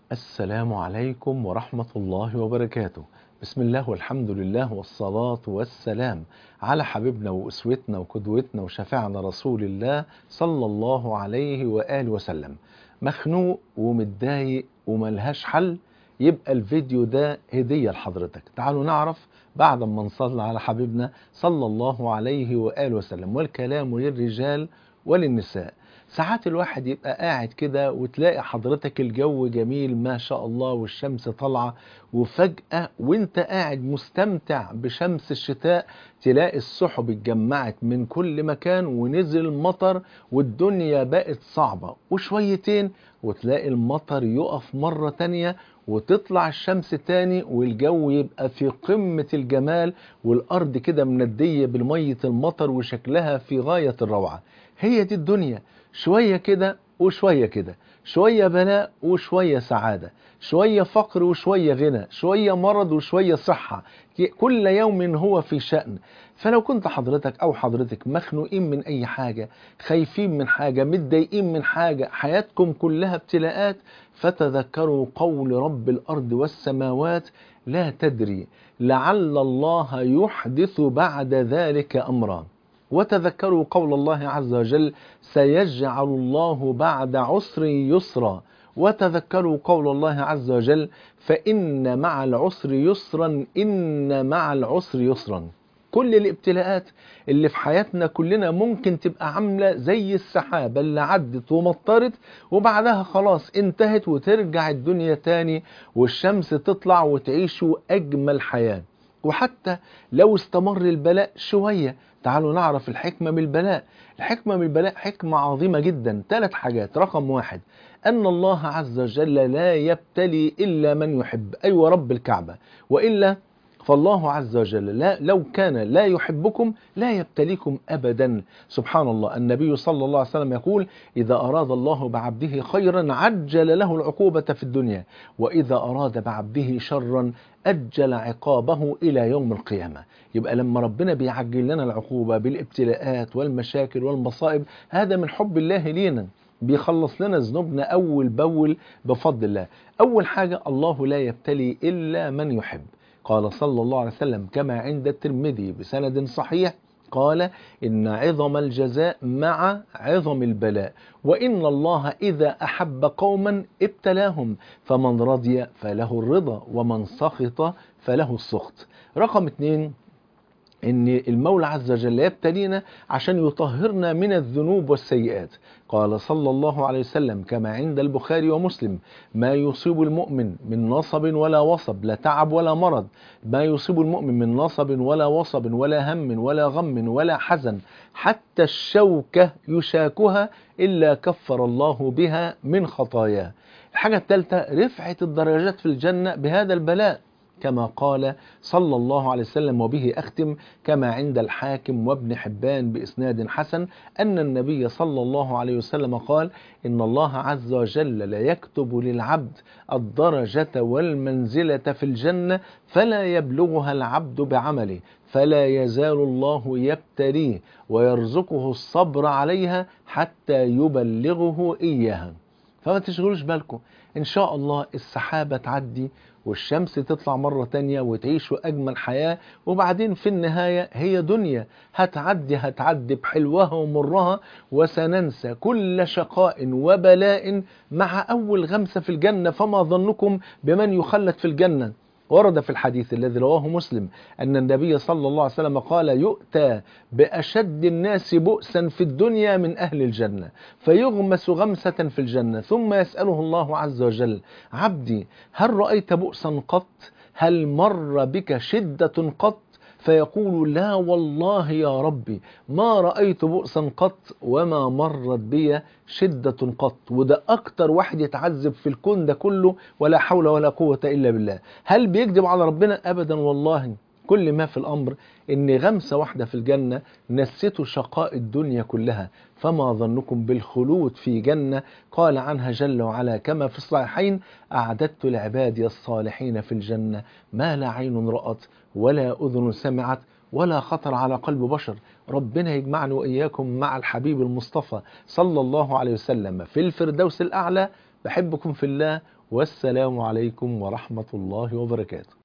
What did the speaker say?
السلام عليكم ورحمة الله وبركاته بسم الله والحمد لله والصلاة والسلام على حبيبنا وأسوتنا وقدوتنا وشفيعنا رسول الله صلى الله عليه وآله وسلم مخنوق ومتضايق وملهاش حل يبقى الفيديو ده هدية لحضرتك تعالوا نعرف بعد ما نصلي على حبيبنا صلى الله عليه وآله وسلم والكلام للرجال وللنساء ساعات الواحد يبقى قاعد كده وتلاقي حضرتك الجو جميل ما شاء الله والشمس طالعة وفجأة وانت قاعد مستمتع بشمس الشتاء تلاقي السحب اتجمعت من كل مكان ونزل مطر والدنيا بقت صعبة وشويتين وتلاقي المطر يقف مرة تانية وتطلع الشمس تاني والجو يبقى في قمة الجمال والأرض كده مندية بالمية المطر وشكلها في غاية الروعة هي دي الدنيا شوية كده وشوية كده شوية بلاء وشوية سعادة شوية فقر وشوية غنى شوية مرض وشوية صحة كل يوم هو في شأن فلو كنت حضرتك أو حضرتك مخنوقين من أي حاجة خايفين من حاجة متضايقين من حاجة حياتكم كلها ابتلاءات فتذكروا قول رب الأرض والسماوات لا تدري لعل الله يحدث بعد ذلك أمرا وتذكروا قول الله عز وجل سيجعل الله بعد عسر يسرا وتذكروا قول الله عز وجل فإن مع العسر يسرا إن مع العسر يسرا كل الابتلاءات اللي في حياتنا كلنا ممكن تبقى عاملة زي السحابة اللي عدت ومطرت وبعدها خلاص انتهت وترجع الدنيا تاني والشمس تطلع وتعيشوا أجمل حياة وحتى لو استمر البلاء شوية تعالوا نعرف الحكمة من البلاء الحكمة من البلاء حكمة عظيمة جدا ثلاث حاجات رقم واحد أن الله عز وجل لا يبتلي إلا من يحب أي أيوة رب الكعبة وإلا فالله عز وجل لا لو كان لا يحبكم لا يبتليكم أبدا سبحان الله النبي صلى الله عليه وسلم يقول إذا أراد الله بعبده خيرا عجل له العقوبة في الدنيا وإذا أراد بعبده شرا أجل عقابه إلى يوم القيامة يبقى لما ربنا بيعجل لنا العقوبة بالابتلاءات والمشاكل والمصائب هذا من حب الله لينا بيخلص لنا ذنوبنا أول بأول بفضل الله أول حاجة الله لا يبتلي إلا من يحب قال صلى الله عليه وسلم كما عند الترمذي بسند صحيح قال إن عظم الجزاء مع عظم البلاء وإن الله إذا أحب قوما ابتلاهم فمن رضي فله الرضا ومن سخط فله السخط رقم اثنين ان المولى عز وجل يبتلينا عشان يطهرنا من الذنوب والسيئات قال صلى الله عليه وسلم كما عند البخاري ومسلم ما يصيب المؤمن من نصب ولا وصب لا تعب ولا مرض ما يصيب المؤمن من نصب ولا وصب ولا هم ولا غم ولا حزن حتى الشوكة يشاكها إلا كفر الله بها من خطاياه الحاجة الثالثة رفعة الدرجات في الجنة بهذا البلاء كما قال صلى الله عليه وسلم وبه أختم كما عند الحاكم وابن حبان بإسناد حسن أن النبي صلى الله عليه وسلم قال إن الله عز وجل لا يكتب للعبد الدرجة والمنزلة في الجنة فلا يبلغها العبد بعمله فلا يزال الله يبتليه ويرزقه الصبر عليها حتى يبلغه إياها فما تشغلوش بالكم إن شاء الله السحابة تعدي والشمس تطلع مرة تانية وتعيشوا أجمل حياة وبعدين في النهاية هي دنيا هتعدي هتعدي بحلوها ومرها وسننسى كل شقاء وبلاء مع أول غمسة في الجنة فما ظنكم بمن يخلد في الجنة ورد في الحديث الذي رواه مسلم أن النبي صلى الله عليه وسلم قال يؤتى بأشد الناس بؤسا في الدنيا من أهل الجنة فيغمس غمسة في الجنة ثم يسأله الله عز وجل عبدي هل رأيت بؤسا قط هل مر بك شدة قط فيقول لا والله يا ربي ما رأيت بؤسا قط وما مرت بي شدة قط وده أكتر واحد يتعذب في الكون ده كله ولا حول ولا قوة إلا بالله هل بيكذب على ربنا أبدا والله كل ما في الأمر إن غمسة واحدة في الجنة نسيته شقاء الدنيا كلها فما ظنكم بالخلود في جنة قال عنها جل وعلا كما في الصحيحين أعددت لعبادي الصالحين في الجنة ما لا عين رأت ولا أذن سمعت ولا خطر على قلب بشر ربنا يجمعنا وإياكم مع الحبيب المصطفى صلى الله عليه وسلم في الفردوس الأعلى بحبكم في الله والسلام عليكم ورحمة الله وبركاته